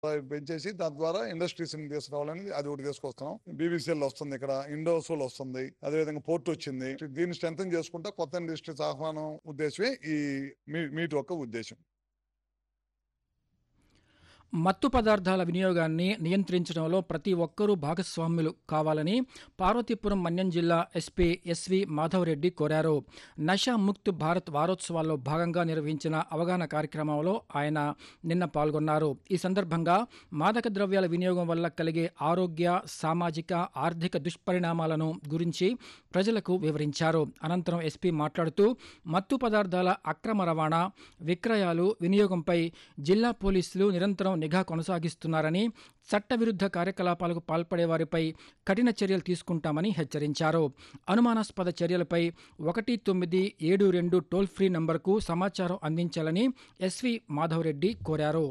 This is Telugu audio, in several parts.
పెంచేసి దాని ద్వారా ఇండస్ట్రీస్ ని తీసుకురావాలని అది ఒకటి తీసుకొస్తున్నాం బీబీసీఎల్ వస్తుంది ఇక్కడ ఇండోసోల్ వస్తుంది అదే విధంగా పోర్ట్ వచ్చింది దీన్ని స్ట్రెంగ్ చేసుకుంటా కొత్త ఇండస్ట్రీస్ ఆహ్వానం ఉద్దేశమే ఈ మీ- మీట్ యొక్క ఉద్దేశం మత్తు పదార్థాల వినియోగాన్ని నియంత్రించడంలో ప్రతి ఒక్కరూ భాగస్వాములు కావాలని పార్వతీపురం మన్యం జిల్లా ఎస్పీ ఎస్వి మాధవరెడ్డి కోరారు నషా ముక్త్ భారత్ వారోత్సవాల్లో భాగంగా నిర్వహించిన అవగాహన కార్యక్రమంలో ఆయన నిన్న పాల్గొన్నారు ఈ సందర్భంగా మాదక ద్రవ్యాల వినియోగం వల్ల కలిగే ఆరోగ్య సామాజిక ఆర్థిక దుష్పరిణామాలను గురించి ప్రజలకు వివరించారు అనంతరం ఎస్పీ మాట్లాడుతూ మత్తు పదార్థాల అక్రమ రవాణా విక్రయాలు వినియోగంపై జిల్లా పోలీసులు నిరంతరం నిఘా కొనసాగిస్తున్నారని చట్టవిరుద్ధ కార్యకలాపాలకు పాల్పడే వారిపై కఠిన చర్యలు తీసుకుంటామని హెచ్చరించారు అనుమానాస్పద చర్యలపై ఒకటి తొమ్మిది ఏడు రెండు టోల్ ఫ్రీ నంబర్కు సమాచారం అందించాలని ఎస్వి మాధవరెడ్డి కోరారు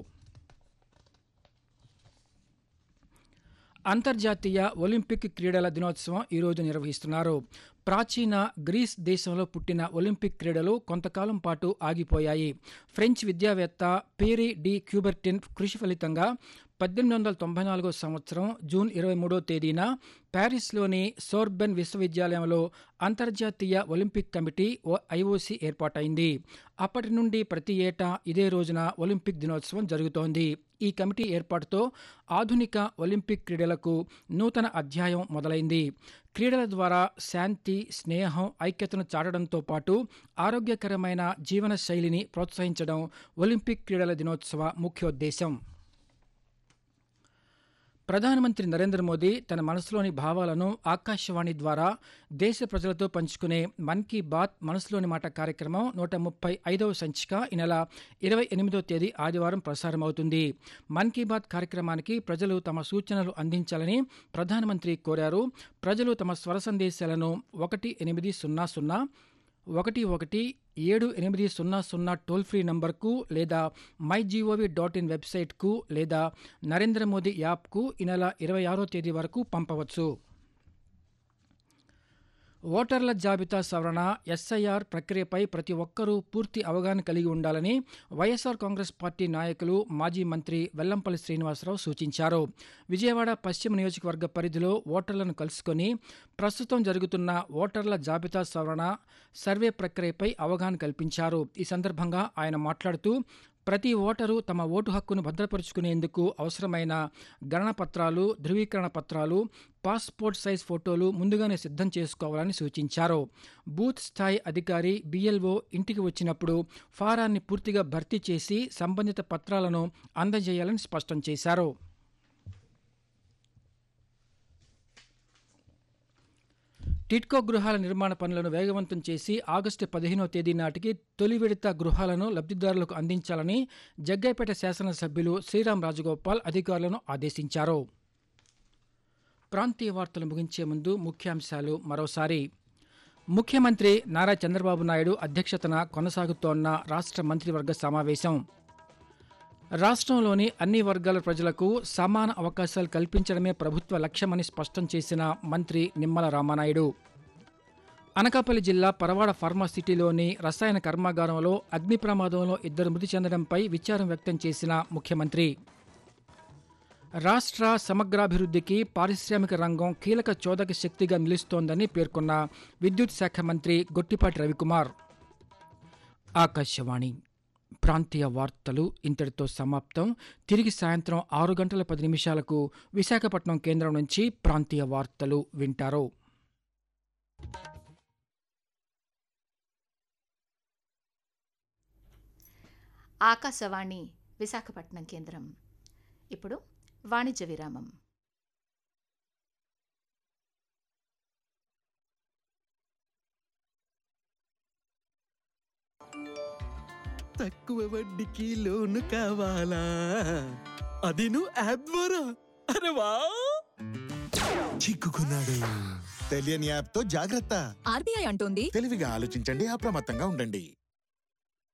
అంతర్జాతీయ ఒలింపిక్ క్రీడల దినోత్సవం ఈరోజు నిర్వహిస్తున్నారు ప్రాచీన గ్రీస్ దేశంలో పుట్టిన ఒలింపిక్ క్రీడలు కొంతకాలం పాటు ఆగిపోయాయి ఫ్రెంచ్ విద్యావేత్త పేరీ డి క్యూబర్టిన్ కృషి ఫలితంగా పద్దెనిమిది వందల తొంభై నాలుగో సంవత్సరం జూన్ ఇరవై మూడో తేదీన ప్యారిస్లోని సోర్బెన్ విశ్వవిద్యాలయంలో అంతర్జాతీయ ఒలింపిక్ కమిటీ ఓ- ఐఓసీ ఏర్పాటైంది అప్పటి నుండి ప్రతి ఏటా ఇదే రోజున ఒలింపిక్ దినోత్సవం జరుగుతోంది ఈ కమిటీ ఏర్పాటుతో ఆధునిక ఒలింపిక్ క్రీడలకు నూతన అధ్యాయం మొదలైంది క్రీడల ద్వారా శాంతి స్నేహం ఐక్యతను చాటడంతో పాటు ఆరోగ్యకరమైన జీవన శైలిని ప్రోత్సహించడం ఒలింపిక్ క్రీడల దినోత్సవ ముఖ్యోద్దేశం ప్రధానమంత్రి నరేంద్ర మోదీ తన మనసులోని భావాలను ఆకాశవాణి ద్వారా దేశ ప్రజలతో పంచుకునే మన్ కీ బాత్ మనసులోని మాట కార్యక్రమం నూట ముప్పై ఐదవ సంచిక ఈ నెల ఇరవై ఎనిమిదో తేదీ ఆదివారం ప్రసారమవుతుంది మన్ కీ బాత్ కార్యక్రమానికి ప్రజలు తమ సూచనలు అందించాలని ప్రధానమంత్రి కోరారు ప్రజలు తమ స్వర సందేశాలను ఒకటి ఎనిమిది సున్నా సున్నా ఒకటి ఒకటి ఏడు ఎనిమిది సున్నా సున్నా టోల్ ఫ్రీ నంబర్కు లేదా మై జీఓవి డాట్ ఇన్ వెబ్సైట్కు లేదా నరేంద్ర మోదీ యాప్కు ఈ నెల ఇరవై ఆరో తేదీ వరకు పంపవచ్చు ఓటర్ల జాబితా సవరణ ఎస్ఐఆర్ ప్రక్రియపై ప్రతి ఒక్కరూ పూర్తి అవగాహన కలిగి ఉండాలని వైఎస్ఆర్ కాంగ్రెస్ పార్టీ నాయకులు మాజీ మంత్రి వెల్లంపల్లి శ్రీనివాసరావు సూచించారు విజయవాడ పశ్చిమ నియోజకవర్గ పరిధిలో ఓటర్లను కలుసుకొని ప్రస్తుతం జరుగుతున్న ఓటర్ల జాబితా సవరణ సర్వే ప్రక్రియపై అవగాహన కల్పించారు ఈ సందర్భంగా ఆయన మాట్లాడుతూ ప్రతి ఓటరు తమ ఓటు హక్కును భద్రపరుచుకునేందుకు అవసరమైన గణన పత్రాలు ధృవీకరణ పత్రాలు పాస్పోర్ట్ సైజ్ ఫోటోలు ముందుగానే సిద్ధం చేసుకోవాలని సూచించారు బూత్ స్థాయి అధికారి బిఎల్ఓ ఇంటికి వచ్చినప్పుడు ఫారాన్ని పూర్తిగా భర్తీ చేసి సంబంధిత పత్రాలను అందజేయాలని స్పష్టం చేశారు టిడ్కో గృహాల నిర్మాణ పనులను వేగవంతం చేసి ఆగస్టు పదిహేనవ తేదీ నాటికి తొలి విడత గృహాలను లబ్ధిదారులకు అందించాలని జగ్గైపేట శాసనసభ్యులు శ్రీరామ్ రాజగోపాల్ అధికారులను ఆదేశించారు ప్రాంతీయ వార్తలు ముగించే ముందు ముఖ్యాంశాలు మరోసారి ముఖ్యమంత్రి నారా చంద్రబాబు నాయుడు అధ్యక్షతన కొనసాగుతోన్న రాష్ట్ర మంత్రివర్గ సమావేశం రాష్ట్రంలోని అన్ని వర్గాల ప్రజలకు సమాన అవకాశాలు కల్పించడమే ప్రభుత్వ లక్ష్యమని స్పష్టం చేసిన మంత్రి నిమ్మల రామానాయుడు అనకాపల్లి జిల్లా పరవాడ ఫార్మాసిటీలోని రసాయన కర్మాగారంలో అగ్ని ప్రమాదంలో ఇద్దరు మృతి చెందడంపై విచారం వ్యక్తం చేసిన ముఖ్యమంత్రి రాష్ట్ర సమగ్రాభివృద్ధికి పారిశ్రామిక రంగం కీలక చోదక శక్తిగా నిలుస్తోందని పేర్కొన్న విద్యుత్ శాఖ మంత్రి గొట్టిపాటి రవికుమార్ ఆకాశవాణి ప్రాంతీయ వార్తలు ఇంతటితో సమాప్తం తిరిగి సాయంత్రం ఆరు గంటల పది నిమిషాలకు విశాఖపట్నం కేంద్రం నుంచి ప్రాంతీయ వార్తలు వింటారు ఆకాశవాణి విశాఖపట్నం కేంద్రం ఇప్పుడు వాణిజ్య విరామం తక్కువ వడ్డీకి లోను కావాలా అది నువ్వు యాప్ ద్వారా అరే వా చిక్కుకున్నాడు తెలియని యాప్ తో జాగ్రత్త ఆర్బీఐ అంటోంది తెలివిగా ఆలోచించండి అప్రమత్తంగా ఉండండి